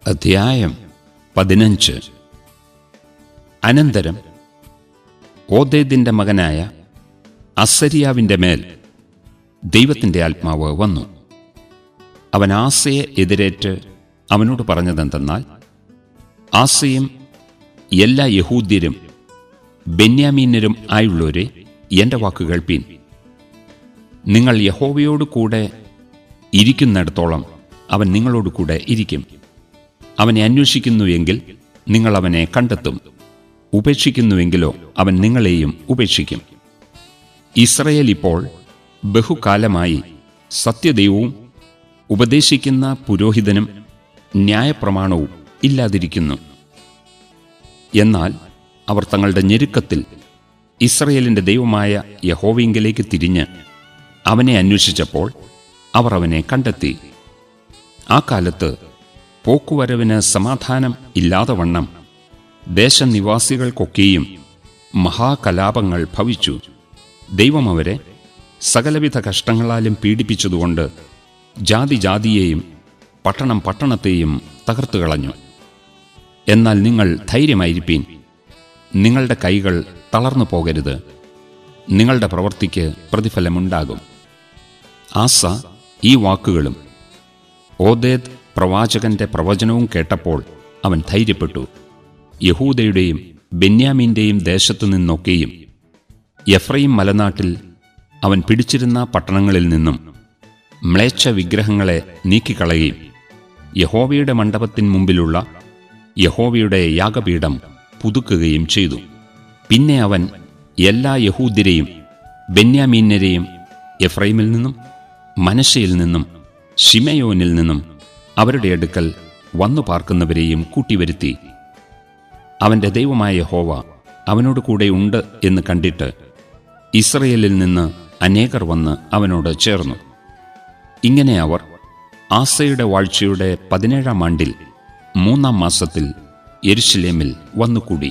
അധ്യായം പതിനഞ്ച് അനന്തരം ഓദേദിന്റെ മകനായ അസരിയാവിന്റെ മേൽ ദൈവത്തിന്റെ ആത്മാവ് വന്നു അവൻ ആസയെ എതിരേറ്റ് അവനോട് പറഞ്ഞതെന്തെന്നാൽ ആസയും എല്ലാ യഹൂദ്യരും ബെന്യാമീനരും ആയുള്ളവരെ എന്റെ വാക്ക് കേൾപ്പീൻ നിങ്ങൾ യഹോവയോട് കൂടെ ഇരിക്കുന്നിടത്തോളം അവൻ നിങ്ങളോട് കൂടെ ഇരിക്കും അവനെ അന്വേഷിക്കുന്നുവെങ്കിൽ നിങ്ങൾ അവനെ കണ്ടെത്തും ഉപേക്ഷിക്കുന്നുവെങ്കിലോ അവൻ നിങ്ങളെയും ഉപേക്ഷിക്കും ഇസ്രയേൽ ഇപ്പോൾ ബഹുകാലമായി സത്യദൈവവും ഉപദേശിക്കുന്ന പുരോഹിതനും ന്യായപ്രമാണവും ഇല്ലാതിരിക്കുന്നു എന്നാൽ അവർ തങ്ങളുടെ ഞെരുക്കത്തിൽ ഇസ്രയേലിന്റെ ദൈവമായ യഹോവയിങ്കിലേക്ക് തിരിഞ്ഞ് അവനെ അന്വേഷിച്ചപ്പോൾ അവർ അവനെ കണ്ടെത്തി ആ കാലത്ത് പോക്കുവരവിന് സമാധാനം ഇല്ലാതെ വണ്ണം ദേശനിവാസികൾക്കൊക്കെയും മഹാകലാപങ്ങൾ ഭവിച്ചു ദൈവം അവരെ സകലവിധ കഷ്ടങ്ങളാലും പീഡിപ്പിച്ചതുകൊണ്ട് ജാതി ജാതിയെയും പട്ടണം പട്ടണത്തെയും തകർത്തു കളഞ്ഞു എന്നാൽ നിങ്ങൾ ധൈര്യമായിരിപ്പീൻ നിങ്ങളുടെ കൈകൾ തളർന്നു പോകരുത് നിങ്ങളുടെ പ്രവൃത്തിക്ക് പ്രതിഫലമുണ്ടാകും ആസ ഈ വാക്കുകളും ഓദേദ് പ്രവാചകന്റെ പ്രവചനവും കേട്ടപ്പോൾ അവൻ ധൈര്യപ്പെട്ടു യഹൂദയുടെയും ബെന്യാമീന്റെയും ദേശത്തു നിന്നൊക്കെയും എഫ്രൈം മലനാട്ടിൽ അവൻ പിടിച്ചിരുന്ന പട്ടണങ്ങളിൽ നിന്നും മ്ലേച്ഛ വിഗ്രഹങ്ങളെ നീക്കിക്കളയുകയും യഹോവയുടെ മണ്ഡപത്തിൻ മുമ്പിലുള്ള യഹോവയുടെ യാഗപീഠം പുതുക്കുകയും ചെയ്തു പിന്നെ അവൻ എല്ലാ യഹൂദ്യരെയും ബെന്യാമീന്യരെയും എഫ്രൈമിൽ നിന്നും മനശയിൽ നിന്നും ഷിമയോനിൽ നിന്നും അവരുടെ അടുക്കൽ വന്നു പാർക്കുന്നവരെയും കൂട്ടിവരുത്തി അവന്റെ ദൈവമായ യഹോവ അവനോട് കൂടെ ഉണ്ട് എന്ന് കണ്ടിട്ട് ഇസ്രയേലിൽ നിന്ന് അനേകർ വന്ന് അവനോട് ചേർന്നു ഇങ്ങനെ അവർ ആസയുടെ വാഴ്ചയുടെ പതിനേഴാം ആണ്ടിൽ മൂന്നാം മാസത്തിൽ യെരുഷലേമിൽ വന്നുകൂടി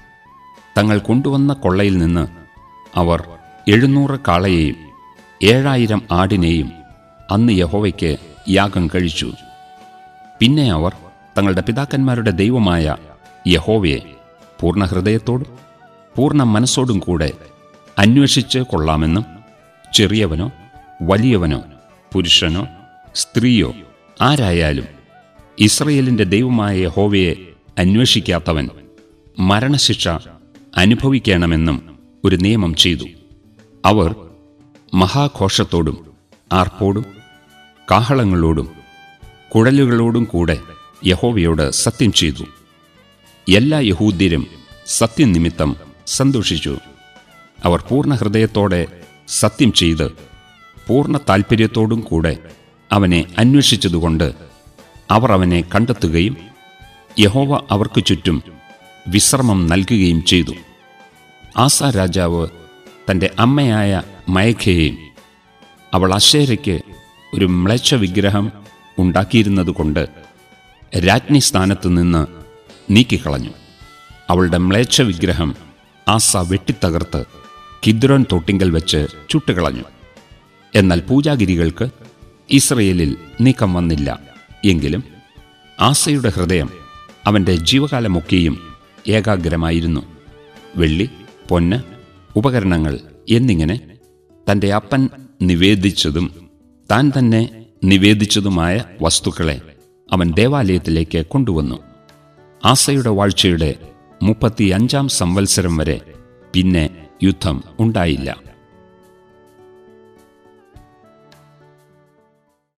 തങ്ങൾ കൊണ്ടുവന്ന കൊള്ളയിൽ നിന്ന് അവർ എഴുന്നൂറ് കാളയെയും ഏഴായിരം ആടിനെയും അന്ന് യഹോവയ്ക്ക് യാഗം കഴിച്ചു പിന്നെ അവർ തങ്ങളുടെ പിതാക്കന്മാരുടെ ദൈവമായ യഹോവയെ പൂർണ്ണ ഹൃദയത്തോടും പൂർണ്ണ മനസ്സോടും കൂടെ അന്വേഷിച്ച് കൊള്ളാമെന്നും ചെറിയവനോ വലിയവനോ പുരുഷനോ സ്ത്രീയോ ആരായാലും ഇസ്രയേലിന്റെ ദൈവമായ യഹോവയെ അന്വേഷിക്കാത്തവൻ മരണശിക്ഷ അനുഭവിക്കണമെന്നും ഒരു നിയമം ചെയ്തു അവർ മഹാഘോഷത്തോടും ആർപ്പോടും കാഹളങ്ങളോടും കുഴലുകളോടും കൂടെ യഹോവയോട് സത്യം ചെയ്തു എല്ലാ യഹൂദ്യരും സത്യനിമിത്തം സന്തോഷിച്ചു അവർ പൂർണ്ണ ഹൃദയത്തോടെ സത്യം ചെയ്ത് പൂർണ്ണ താൽപ്പര്യത്തോടും കൂടെ അവനെ അന്വേഷിച്ചതുകൊണ്ട് അവർ അവനെ കണ്ടെത്തുകയും യഹോവ അവർക്ക് ചുറ്റും വിശ്രമം നൽകുകയും ചെയ്തു ആസ രാജാവ് തൻ്റെ അമ്മയായ മയഖയെയും അവൾ അശേരയ്ക്ക് ഒരു മ്ലേച്ഛ വിഗ്രഹം ഉണ്ടാക്കിയിരുന്നതുകൊണ്ട് രാജ്ഞി സ്ഥാനത്ത് നിന്ന് നീക്കിക്കളഞ്ഞു അവളുടെ മ്ലേച്ഛ വിഗ്രഹം ആസ വെട്ടിത്തകർത്ത് കിദ്രോൻ തൊട്ടിങ്കൽ വെച്ച് ചുട്ടുകളഞ്ഞു എന്നാൽ പൂജാഗിരികൾക്ക് ഇസ്രയേലിൽ നീക്കം വന്നില്ല എങ്കിലും ആസയുടെ ഹൃദയം അവന്റെ ജീവകാലമൊക്കെയും ഏകാഗ്രമായിരുന്നു വെള്ളി പൊന്ന് ഉപകരണങ്ങൾ എന്നിങ്ങനെ തന്റെ അപ്പൻ നിവേദിച്ചതും താൻ തന്നെ നിവേദിച്ചതുമായ വസ്തുക്കളെ അവൻ ദേവാലയത്തിലേക്ക് കൊണ്ടുവന്നു ആസയുടെ വാഴ്ചയുടെ മുപ്പത്തിയഞ്ചാം സംവത്സരം വരെ പിന്നെ യുദ്ധം ഉണ്ടായില്ല